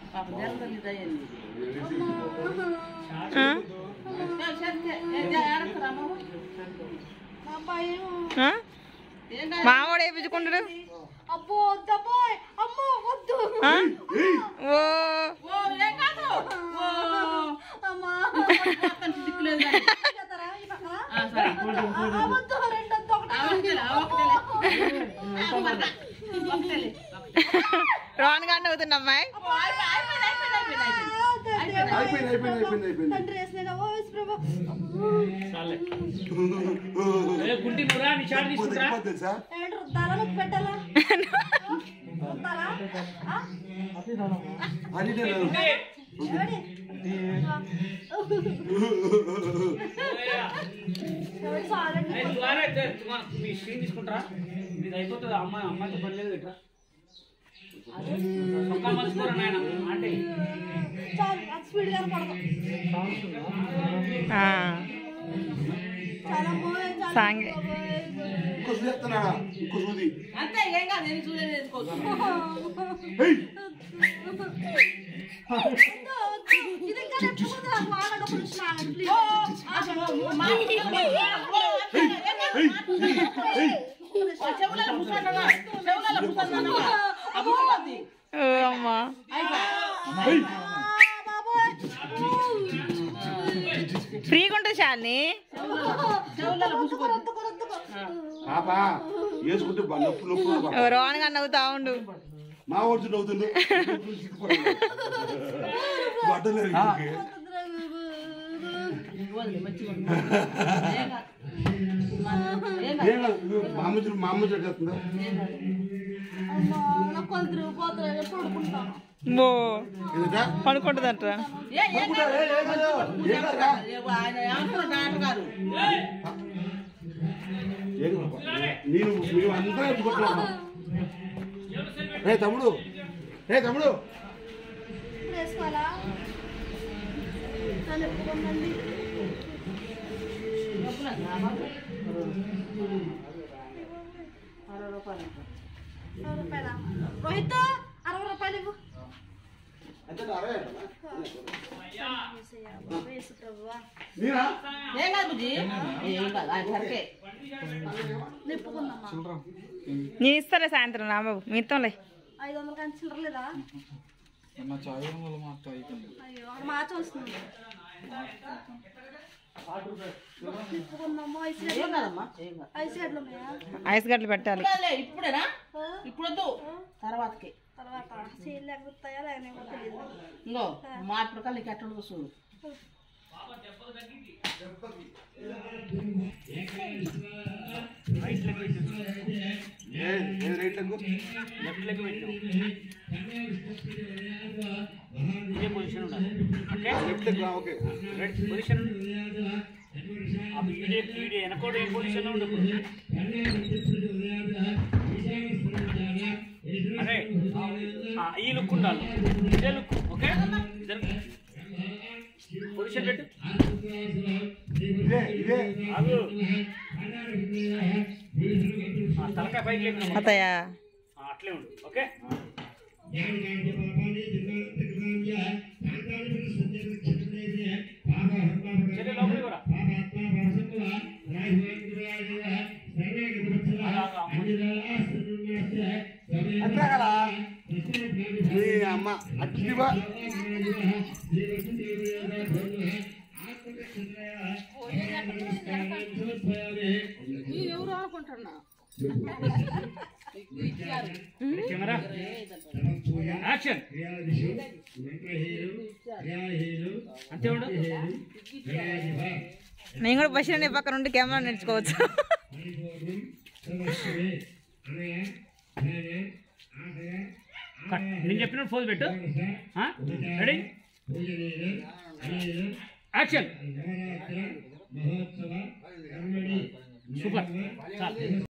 ఆ? మా భయం ఆ? మావాడు వేపించుకుంటాడు అబ్బో వద్దబ్బోయ్ అమ్మో వద్దు ఆ? ఓ అమ్మా చేస్తారా ఈ పక్కన? ఆ, వద్దు రెండు వద్దు ఒకటి రోహన్ గారిని అవుతుంది అమ్మాయి అయిపోయింది అయిపోయింది అయిపోయింది అయిపోయింది తండ్రి వేసిన ఓ ప్రభు చాలే ఏ, గుంటి నువ్వురా నీ చాటు తీసుకుంటా ఎక్కువ తెలుసా ఏంటి రుద్దాలా నొప్పి పెట్టాలా రుద్దాలా ఆ? అది నేను ఎవడి? ఎవడి చాలండి మీ స్క్రీన్ తీసుకుంటారా మీది అయిపోతుంది అమ్మాయి అమ్మాయితో పని లేదు ఇట్లా ఒక్క మర్చిపోరా నాయన అంటే చాలు అది స్పీడ్ గా పడదు ఆ. చాలా మోయ్, చాలా సాంగే. మోయ్. ఇంకో సూది చెప్తానా ఇంకో సూది అంతే ఏం కాదు నేను చూడలేదు వేసుకోవచ్చు ఏయ్! వద్దు, వద్దు. ఇది ఇంకా నొప్పుకుంది నాకు. ఆగండి, ఒక నిమిషం ఆగండి, please. చెవులలో పుస్తకమా చెవులలో పుస్తకమా అబ్బుతుంది ఓ అమ్మా ఏయ్! ఆ, బాబోయ్. ఫ్రీగా ఉంటుంది శాలిని చెవులలో రొద్దుకో, రొద్దుకో, రొద్దుకో. పాప వేసుకుంటే బా- నొప్పి నొప్పి ఉంది పాప. ఓ రోహన్ గారిని అవుతా ఉండు మా ఓడి నవ్వుతుండు బట్టలేదు ఇంకొకటి. మంచిగా ఉంది. ఏం కాదు. ఏం కాదు. ఏం కాదు, ఇదిగో మా అమ్మ చూడు, మా అమ్మ చెట్టేస్తుందా అమ్మా, నాకు కళ్ళు తిరిగిపోతున్నాయి. ఎప్పుడు పడుకుంటాను? ఓ ఎందుకా పడుకుంటుందంట ఏ, ఏం కాదు. ఏం కాదు, ఏం కాదురా. ఏ, ఆయన ఏమంటున్నారు డాక్టర్ గారు ఏం కాదు. నేను మేము అందరం ఎత్తుకుంటున్నాము రే తమ్ముడు రే తమ్ముడు ఇప్పుడు వేసుకోవాలా? నన్ను ఎప్పుడుందండి? అరవై రూపాయలు అరవై రూపాయలా? రోహిత్ అరవై రూపాయలు ఇవ్వు వేసు ప్రభువా నేనా ఏం కాదు బుజ్జి ఏం కాదు ఆయన సరికే నిప్పుకుందమ్మా నేను ఇస్తాలే సాయంత్రం నా బాబు మీ ఇస్తాంలే ఐదు వందల కానీ చిల్లర లేదా అయ్యో అక్కడ మార్చ వస్తుంది నిప్పుకుందమ్మా ఐదు ఏం గడ్డలు కాదమ్మా ఏం కాదు ఐదు గడ్డలు ఉన్నాయా ఐస్ గడ్డలు పెట్టాలి ఇప్పుడే ఇప్పుడేనా ఆ? ఇప్పుడొద్దు తర్వాతకి తర్వాత సీల్ లేకపోతాయా లేకపోతే తెలియదు ఇంకో మార్పుడు కల్లా నీకు ఎట్లా ఉండదు చూడు ఏ ఏ రేట్లకు లెఫ్ట్ లెగ్ పెట్టు ఇదే పొజిషన్ ఉండాలి ఓకే లెఫ్ట్లకు ఓకే రైట్ పొజిషన్ అప్పుడు ఈడే ఈడే వెనకోడు ఏ పొజిషన్లో ఉండదు అదే ఆ, ఈ లుక్ ఉండాలి ఇదే లుక్ ఓకే పొజిషన్ పెట్టు ఇదే ఇదే ఆగు ఆ, తలకాయ పైకి లేపు అత్తయ్య ఆ, అట్లే ఉండు ఓకే చెల్లి లోపలికి కూడా అట్లా కదా మీ అమ్మ అట్టివా ఎవరు అనుకుంటున్నా కెమెరా యాక్షన్ అంతే ఉండు నేను కూడా బస్ నీ పక్కన ఉండి కెమెరా నేర్చుకోవచ్చు కట్. నేను చెప్పిన ఫోజ్ పెట్టు రెడీ యాక్షన్ సూపర్ చాలు